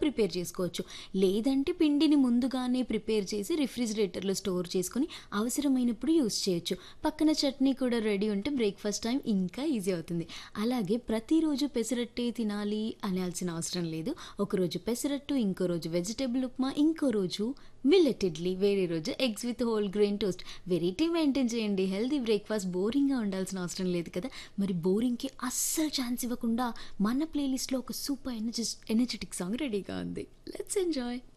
prepare చేసుకోవచ్చు లేదంటే పిండిని ముందుగానే ప్రిపేర్ చేసి రిఫ్రిజిరేటర్లో స్టోర్ చేసుకొని అవసరమైనప్పుడు యూస్ చేయొచ్చు పక్కన చట్నీ కూడా రెడీ ఉంటే బ్రేక్ఫాస్ట్ టైం ఇంకా ఈజీ అవుతుంది అలాగే ప్రతిరోజు పెసరట్టే తినాలి అనాల్సిన అవసరం లేదు ఒకరోజు పెసరట్టు ఇంకో రోజు వెజిటేబుల్ ఉప్మా ఇంకో రోజు మిల్లెట్ ఇడ్లీ వేరే రోజు eggs with whole grain toast variety maintain చేయండి హెల్తీ బ్రేక్ఫాస్ట్ బోరింగ్గా ఉండాల్సిన అవసరం లేదు కదా మరి బోరింగ్కి అస్సలు ఛాన్స్ ఇవ్వకుండా మన ప్లేలిస్ట్లో ఒక సూపర్ ఎనర్జి ఎనర్జెటిక్ సాంగ్ రెడీగా ఉంది లెట్స్ ఎంజాయ్